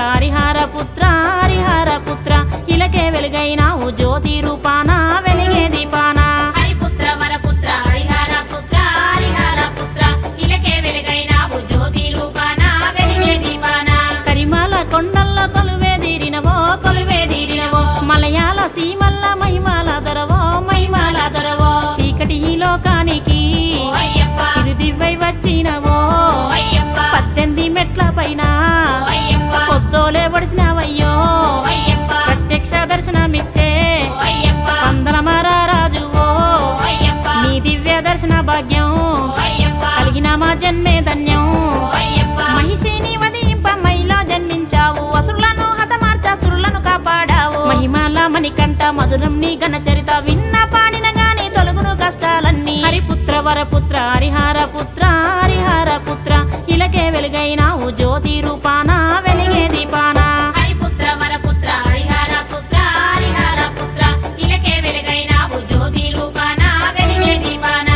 హరిహర పుత్ర హరిహర పుత్ర ఇలకే వెలుగైనావు జ్యోతి రూపాన వెలిగే దీపాన హరిపుత్ర వరపుత్ర హరిహర పుత్ర హరిహర పుత్ర ఇలకే వెలుగైనావు జ్యోతి రూపాన వెలిగే దీపాన కరిమాల కొండల్లో కొలువే తీరినవో కొలువే తీరినవో మలయాళ సీమల్ల మహిమాల దొరవో మహిమాల దొరవో చీకటి ఈ లోకానికి ఓ అయ్యప్ప చిరుదివ్వై వచ్చినవో ఓ అయ్యప్ప పద్దెనిమిది మెట్ల పైన ఓ అయ్యప్ప పొద్దోలే ఒడిసినవయ్యో ఓ అయ్యప్ప ప్రత్యక్ష దర్శనమిచ్చే ఓ అయ్యప్ప పందల మరారాజువో ఓ అయ్యప్ప నీ దివ్య దర్శన భాగ్యం ఓ అయ్యప్ప కలిగిన మా జన్మే ధన్యం ఓ అయ్యప్ప మహిషిని వదింప మైలో జన్మించావు అసురులను హతమార్చ సురులను కాపాడావు మహిమాల మణికంఠ మధురం నీ ఘన చరిత విన్న పాడిన గాని తొలగును కష్టాలన్నీ హరిపుత్ర వరపుత్ర హరిహర పుత్ర హరిహర పుత్ర ఇలకే వెలుగైనావు జ్యోతి రూపాన వెలిగే దీపాన హరిపుత్ర వరపుత్ర హరిహర పుత్ర హరిహర పుత్ర ఇలకే వెలుగైనావు జ్యోతి రూపాన వెలిగే దీపాన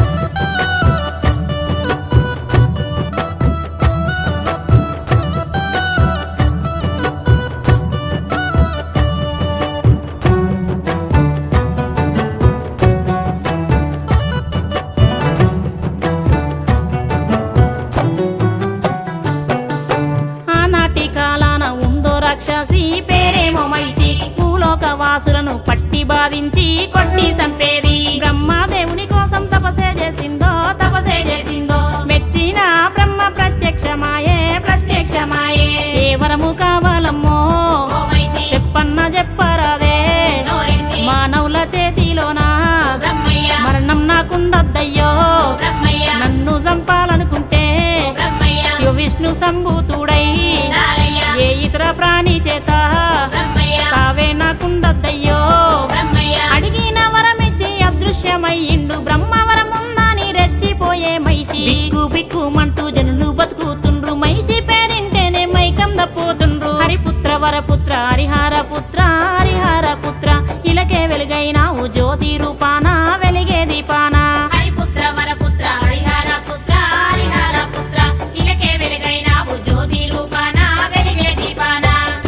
ఆనాటి కాలాన ఉందో రాక్షసి పేరేమో మహిషి భూలోక వాసులను పట్టి బాధించి కొట్టి సంపేది బ్రహ్మదేవుని కోసం తపసే చేసిందో తపసే చేసిందో మెచ్చిన బ్రహ్మ ప్రత్యక్షమాయే ప్రత్యక్షమాయే ఏ వరము కావాలమ్మో ఓ మహిషి చెప్పన్న చెప్పరాదే నోరిడిసి మానవుల చేతిలోనా బ్రహ్మయ్య మరణం నాకుండద్దయ్యో బ్రహ్మయ్య నన్ను చంపాలనుకుంటే బ్రహ్మయ్య శివ విష్ణు సంభూతుడై లాలయ్య ఏ ఇతర ప్రాణి చేత బ్రహ్మయ్య సావే నాకుండద్దయ్యో బ్రహ్మయ్య అడిగిన వరమిచ్చి అదృశ్యమయ్యిండు బ్రహ్మవరముందని రెచ్చిపోయే మైషి బిక్కు బిక్కుమంటూ జనులు బతుకుతుండ్రు మైషి పేరింటేనే మైకం దప్పుతుండ్రు హరిపుత్ర వరపుత్ర హరిహర పుత్ర హరిహర పుత్ర ఇలకే వెలుగైనావు జ్యోతి రూపాన వెలిగే దీపాన హరిపుత్ర వరపుత్ర హరిహర పుత్ర హరిహర పుత్ర ఇలకే వెలుగైనావు జ్యోతి రూపాన వెలిగే దీపాన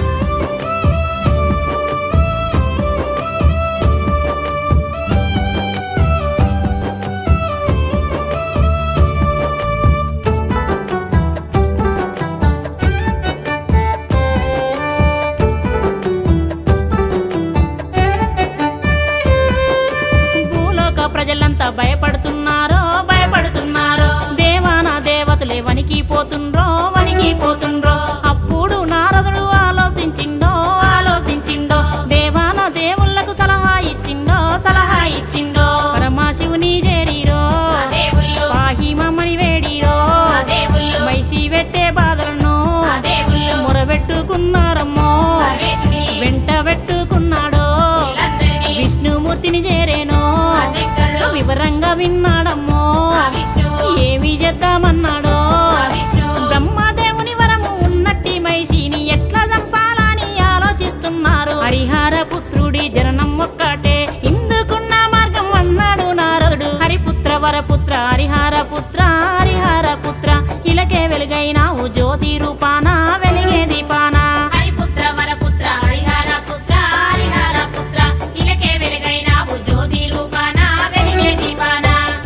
భూలోక ప్రజలంతా భయపడుతున్నారో భయపడుతున్నారో దేవాన దేవతలే వణికిపోతుండ్రో వణికిపోతుండ్రో అప్పుడు నారదుడు ఆలోచించిండో ఆలోచించిండో దేవాన దేవుళ్ళకు సలహా ఇచ్చిండో సలహా ఇచ్చిండో పరమాశివుని చేరిరో ఆ దేవుళ్ళు పాహిమని వేడిరో ఆ దేవుళ్ళు మైషి పెట్టే బాధలను ఆ దేవుళ్ళు మొరబెట్టుకున్నారమ్మో పరమేశ్వరి వెంట పెట్టుకున్నాడో వీళ్ళందరినీ విష్ణుమూర్తిని చేరేనో ఆ శంకరుడు వివరంగా విన్నాడమ్మో ఆ విష్ణువు ఏమి చేద్దామన్నాడో ఆ విష్ణువు బ్రహ్మదేవుని వరము ఉన్నట్టి మైషిని ఎట్లా చంపాలని ఆలోచిస్తున్నారు హరిహర పుత్రుడి జననం ఒక్కటే ఇందుకున్న మార్గం అన్నాడు నారదుడు హరిపుత్ర వరపుత్ర హరిహర పుత్ర హరిహర పుత్ర ఇలకే వెలుగైనావు జ్యోతి రూపాన వెలిగే దీపాన హరిపుత్ర వరపుత్ర హరిహర పుత్ర హరిహర పుత్ర ఇలకే వెలుగైనావు జ్యోతి రూపాన వెలిగే దీపాన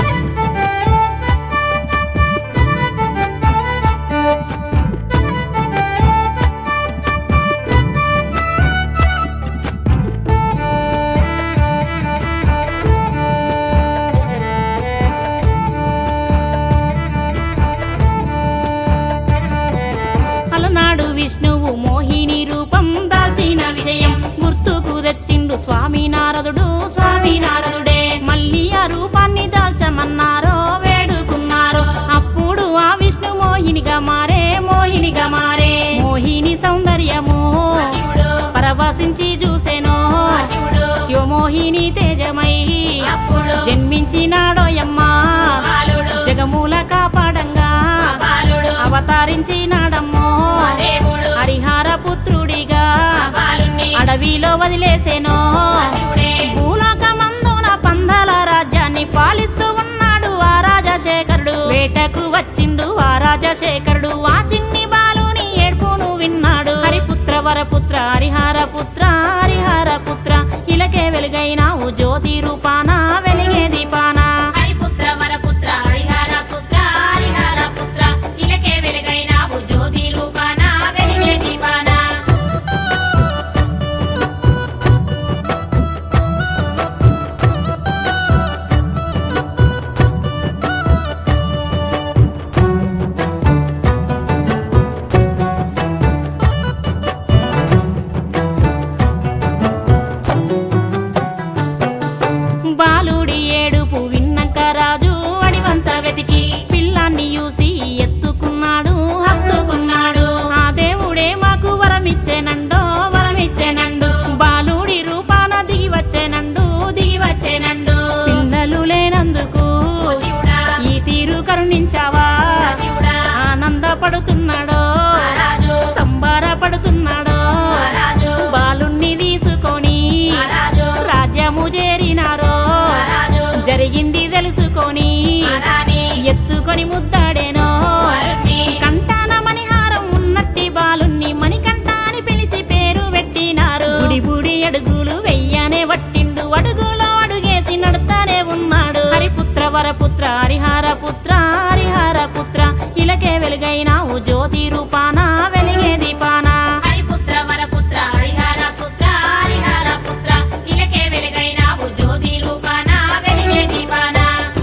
అలనాడు విష్ణువు మోహిని రూపం దాల్చిన విజయం గుర్తుకు తెచ్చిండు స్వామి నారదుడు స్వామి నారదుడే మళ్ళీ ఆ రూపాన్ని దాల్చమన్నారో వేడుకున్నారో అప్పుడు ఆ విష్ణు మోహినిగా మారే మోహినిగా మారే మోహిని సౌందర్యము శివుడు పరవశించి చూసెనో ఆ శివుడు శివమోహిని తేజమై అప్పుడు జన్మించినాడోయమ్మా బాలుడు జగమూల కాపాడంగా బాలుడు అవతరించినాడమ్మో ఆ దేవుడు హరిహర పుత్రుడిగా ఆ బాలుణ్ణి అడవిలో వదిలేసేనో ఆ శివుడే భూలోకమందున పందాల రాజ్యాన్ని పాలిస్తూ ఉన్నాడు ఆ రాజశేఖరుడు వేటకు వచ్చిండు ఆ రాజశేఖరుడు ఆ చిన్ని బాలుని ఏడ్పును విన్నాడు హరిపుత్ర హరిహర పుత్ర హరిహర పుత్ర ఇలకే వెలుగైనావు జ్యోతి రూపాన వెలిగే దీపాన హరిపుత్ర వరపుత్ర హరిహర పుత్ర హరిహర పుత్ర ఇలకే వెలుగైనావు జ్యోతి రూపాన వెలిగే దీపాన బాలుడి ఏడుపు విన్నాక రాజు అడివంత వెతికి పిల్లాన్ని చూసి ఎత్తుకున్నాడు హత్తుకున్నాడు ఆ దేవుడే మాకు వరమిచ్చేనండో వరమిచ్చేనండు బాలుడి రూపాన దిగి వచ్చేనండు దిగి వచ్చేనండు పిల్లలు లేనందుకు ఓ శివుడా ఈ తీరు కరుణించావా ఓ శివుడా ఆనందపడుతున్నాడో మహారాజు సంబరపడుతున్నాడో మహారాజు బాలుణ్ణి తీసుకొని మహారాజు రాజ్యము చేరినారో మహారాజు జరిగింది తెలుసుకొని మహారాణి ఎత్తుకొని ముద్దాడేనో వరుణ్ణి కంటాన మణిహారం ఉన్నట్టి బాలుణ్ణి మణికంఠ అని పిలిచి పేరు పెట్టినారు బుడి బుడి అడుగులు వెయ్యనే వట్టిండు అడుగులో అడుగేసి నడుతానే ఉన్నాడు హరిపుత్ర వరపుత్ర హరిహర పుత్ర హరిహర పుత్ర ఇలకే వెలుగైనావు జ్యోతి రూపాన వెలిగే దీపాన హరిపుత్ర వరపుత్ర హరిహర పుత్ర హరిహర పుత్ర ఇలకే వెలుగైనావు జ్యోతి రూపాన వెలిగే దీపాన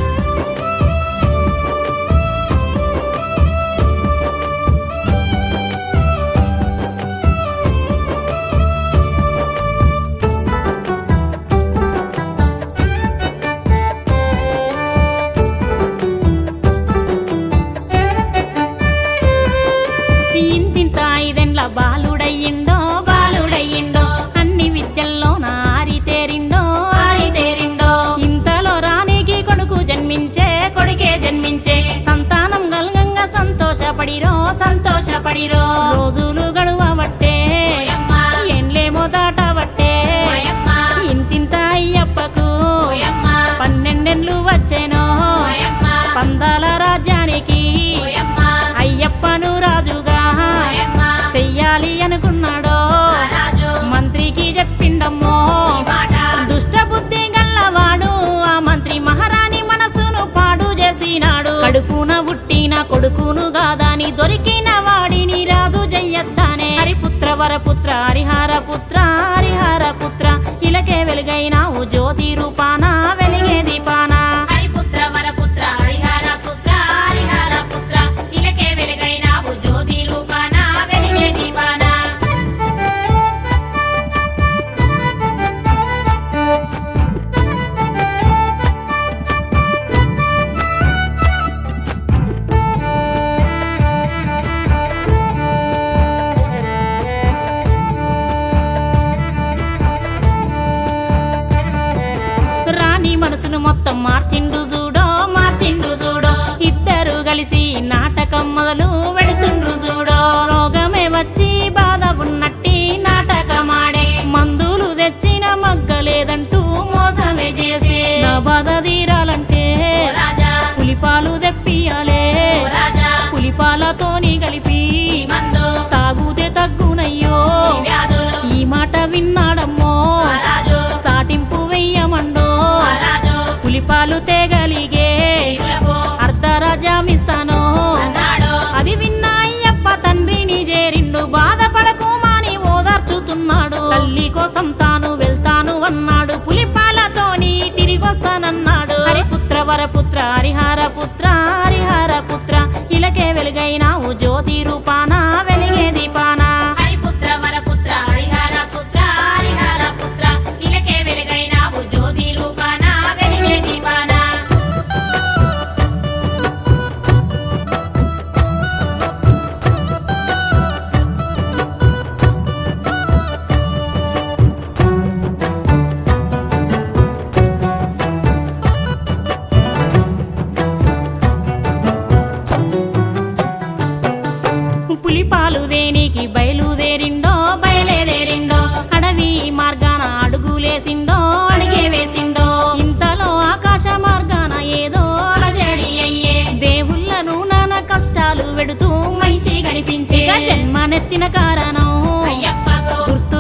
ఇంతింత ఐదెండ్ల బాలుడయ్యిండో బాలుడయ్యిండో అన్ని విద్యల్లో ఆరితేరిండో ఆరితేరిండో ఇంతలో రాణికి కొడుకు జన్మించే కొడుకే జన్మించే సంతానం గల్గంగా సంతోషపడిరో సంతోషపడిరో రోజులు గడువబట్టే ఓయమ్మ ఎండ్లేమో దాటబట్టే ఓయమ్మ ఇంతింత అయ్యప్పకు ఓయమ్మ పన్నెండెండ్లు వచ్చేనో ఓయమ్మ పందాల రాజ్యానికి ఓయమ్మ అయ్యప్పను రాజుగా ఓయమ్మ చెయ్యాలి అనుకున్నాడో మహారాజు మంత్రికి చెప్పిండమ్మో ఈ మాట దుష్ట బుద్ధి గల్లవాడు ఆ మంత్రి మహారాణి మనసును పాడు చేసినాడు కడుపున పుట్టిన కొడుకును గాదాని దొరికిన వాడిని రాజు జయ్యద్దానే హరిపుత్ర వరపుత్ర హరిహర పుత్ర హరిహర పుత్ర ఇలకే వెలుగైనావు జ్యోతి రూపాన వెలిగే దీపాన హరిపుత్ర వరపుత్ర హరిహర పుత్ర హరిహర పుత్ర ఇలకే వెలుగైనావు జ్యోతి రూపాన వెలిగే దీపాన రాణి మనసును మొత్తం మార్చిండు చూడో మార్చిండు చూడో ఇద్దరు కలిసి నాటకం మొదలు పెడుతుండ్రు చూడో రోగమే వచ్చి బాధ ఉన్నట్టి నాటకమాడే మందులు తెచ్చిన మగ్గలేదంటూ మోసమే చేసి నా బాధ తీరాలంటే ఓ రాజా పులిపాలు తెప్పియాలే ఓ రాజా పులిపాలతోని కలిపి ఈ మందు తాగుతే తగ్గునయ్యో ఈ వ్యాధులు ఈ మాట విన్నాడమ్మో మహారాజు సాటింపు వెయ్యమండో మహారాజు పులిపాలు తేగలిగే వీరులకు అర్ధరాజ్యమిస్తాను అన్నాడు అది విన్న అయ్యప్ప తండ్రిని చేరిండు బాధపడకు మాని ఓదార్చుతున్నాడు తల్లి కోసం తాను వెళ్తాను అన్నాడు పులిపాలతోని తిరిగొస్తానన్నాడు హరిపుత్ర వరపుత్ర హరిహర పుత్ర హరిహర పుత్ర ఇలకే వెలుగైనావు జ్యోతి రూపాన వెలిగే దీపాన హరిపుత్ర వరపుత్ర హరిహర పుత్ర హరిహర పుత్ర ఇలకే వెలుగైనావు జ్యోతి రూపాన వెలిగే దీపాన పులిపాలు దేనికి బయలుదేరిండో బయలుదేరిండో అడవి మార్గాన అడుగులేసిండో అడిగే వేసిండో ఇంతలో ఆకాశ మార్గాన ఏదో అలజడి అయ్యే దేవుళ్ళను నానా కష్టాలు వెడుతూ మనిషి కనిపించే జన్మనెత్తిన కారణం అయ్యప్పకు గుర్తు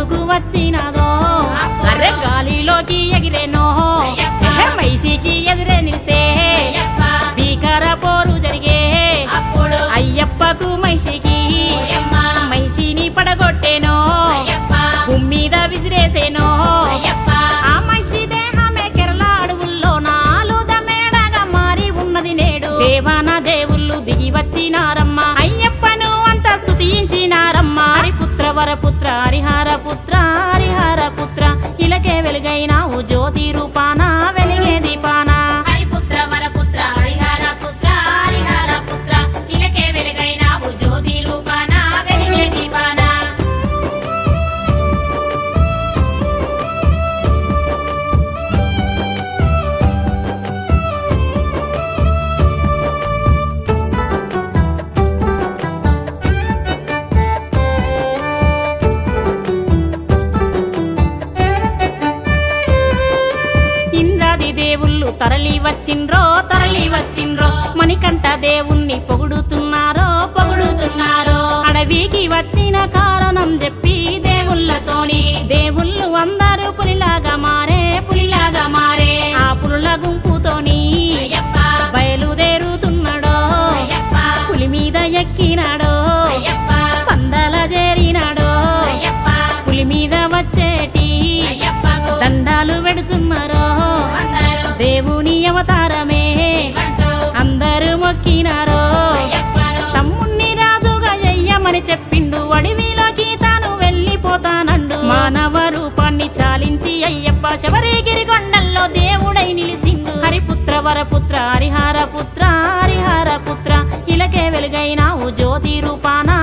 వచ్చినాదో అప్పుడు అరే గాలిలోకి ఎగిరేనో అయ్యప్ప. ఎహె, మైసికి ఎదురే నిలిసే అయ్యప్ప భీకర పోరు జరిగే అప్పుడు అయ్యప్పకు మైసికి ఓయమ్మ మైసిని పడగొట్టేనో అయ్యప్ప భూమి మీద విసిరేసేనో అయ్యప్ప ఆ మనిషి దేహమే కేరళ అడవుల్లో నాలుద మేడగా మారి ఉన్నది నేడు దేవాన దేవుళ్ళు దిగి వచ్చినారమ్మ అయ్యప్పను అంత స్తుతించినారమ్మ హరిపుత్ర వరపుత్ర హరిహర పుత్ర హరిహర పుత్ర ఇలకే వెలుగైనావు జ్యోతి రూపాన వెలిగే దీపాన హరిపుత్ర వరపుత్ర హరిహర పుత్ర హరిహర పుత్ర ఇలకే వెలుగైనావు జ్యోతి రూపాన వెలిగే దీపాన ఇంద్రాది దేవుళ్ళు తరలి వచ్చిండ్రో తరలి వచ్చిండ్రో మణికంఠ దేవుణ్ణి పొగుడుతున్నారో పొగుడుతున్నారో అడవికి వచ్చిన కారణం చెప్పి దేవుళ్ళతోని దేవుళ్ళు అందరూ పులిలాగా మారే పులిలాగా మారే ఆ పులుల గుంపుతోని అయ్యప్ప బయలుదేరుతున్నాడో అయ్యప్ప పులి మీద ఎక్కినాడో అయ్యప్ప పందల చేరినాడో అయ్యప్ప పులి మీద వచ్చేటి అయ్యప్పకు దండాలు పెడుతున్నారో అందరూ దేవుని అవతారమే అంటూ అందరూ మొక్కినారో అయ్యప్పను తమ్ముణ్ణి రాజుగా చెయ్యమని చెప్పిండు అడవిలోకి తాను వెళ్ళిపోతానండు మానవ రూపాన్ని చాలించి అయ్యప్ప శబరిగిరి కొండల్లో దేవుడై నిలిసిండు హరిపుత్ర వరపుత్ర హరిహర పుత్ర హరిహర పుత్ర ఇలకే వెలుగైనావు జ్యోతి రూపాన